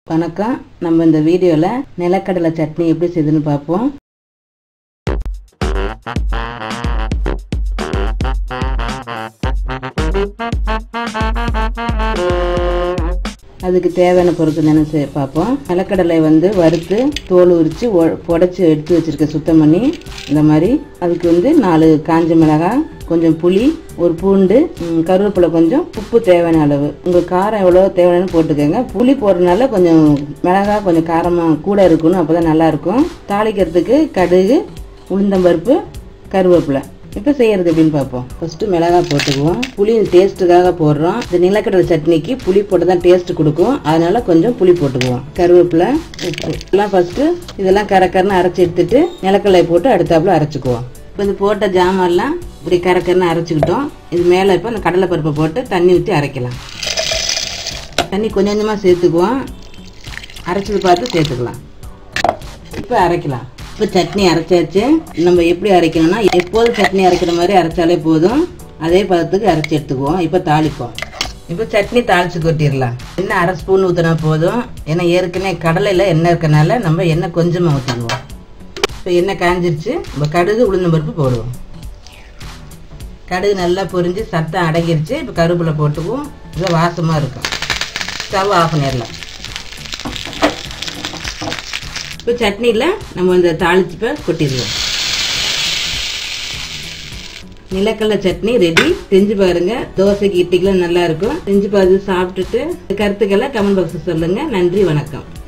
வணக்கம் நம்ம இந்த வீடியோவில் நிலக்கடலை சட்னி எப்படி செய்யுதுன்னு பார்ப்போம் அதுக்கு தேவையான பொருட்கள் என்ன செய்ய பார்ப்போம் நிலக்கடலை வந்து வறுத்து தோல் உரித்து புடச்சி எடுத்து வச்சுருக்கேன் சுத்தம் பண்ணி இந்த மாதிரி அதுக்கு வந்து நாலு காஞ்ச மிளகாய் கொஞ்சம் புளி ஒரு பூண்டு ம், கருவேப்பிலை கொஞ்சம் உப்பு தேவையான அளவு உங்களுக்கு காரம் எவ்வளோ தேவைன்னு போட்டுக்கோங்க புளி போடுறதுனால கொஞ்சம் மிளகாய் கொஞ்சம் காரமாக கூட இருக்கணும் அப்போ தான் நல்லாயிருக்கும் தாளிக்கிறதுக்கு கடுகு உளுந்தம்பருப்பு கருவேப்பிலை இப்போ செய்யறது எப்படின்னு பார்ப்போம் ஃபர்ஸ்ட் மிளகாய் போட்டுக்குவோம் புளி டேஸ்ட்டுக்காக போடுறோம் இந்த நிலக்கடலை சட்னிக்கு புளி போட்டு தான் டேஸ்ட் கொடுக்கும் அதனால கொஞ்சம் புளி போட்டுக்குவோம் கருவேப்பிலை உப்பு எல்லாம் ஃபர்ஸ்ட் இதெல்லாம் கரக்கரன்னு அரைச்சி எடுத்துட்டு நிலக்கடலை போட்டு அடுத்தாப்புல அரைச்சிக்குவோம் இப்போ இது போட்ட ஜாமான்லாம் இப்படி கரக்கரன்னு அரைச்சிக்கிட்டோம் இது மேலே இப்போ இந்த கடலை பருப்பை போட்டு தண்ணி ஊற்றி அரைக்கலாம் தண்ணி கொஞ்சம் கொஞ்சமாக சேர்த்துக்குவோம் அரைச்சது பார்த்து சேர்த்துக்கலாம் இப்போ அரைக்கலாம் இப்போ சட்னி அரைச்சாச்சு நம்ம எப்படி அரைக்கணும்னா எப்போதும் சட்னி அரைக்கிற மாதிரி அரைச்சாலே போதும் அதே பதத்துக்கு அரைச்சி எடுத்துக்குவோம் இப்போ தாளிப்போம் இப்போ சட்னி தாளிச்சு கொட்டிடலாம் எண்ணெய் அரை ஸ்பூன் ஊற்றினா போதும் ஏன்னா ஏற்கனவே கடலையில் எண்ணெய் இருக்கனால நம்ம எண்ணெய் கொஞ்சமாக ஊற்றிடுவோம் இப்போ எண்ணெய் காஞ்சிருச்சு நம்ம கடுகு உளுந்தம் பருப்பு போடுவோம் கடுகு நல்லா பொரிஞ்சு சத்தம் அடங்கிருச்சு இப்போ கருவேப்பிலை போட்டுக்குவோம் இது வாசமாக இருக்கும் ஸ்டவ் ஆஃப் பண்ணிடலாம் இப்போ சட்னியில் நம்ம இந்த தாளிச்சிப்பை கொட்டிடுவோம் நிலக்கடலை சட்னி ரெடி செஞ்சு பாருங்க தோசைக்கு இட்லிக்கெல்லாம் நல்லா இருக்கும் செஞ்சு பார்த்து சாப்பிட்டுட்டு கருத்துக்களை கமெண்ட் பாக்ஸில் சொல்லுங்க நன்றி வணக்கம்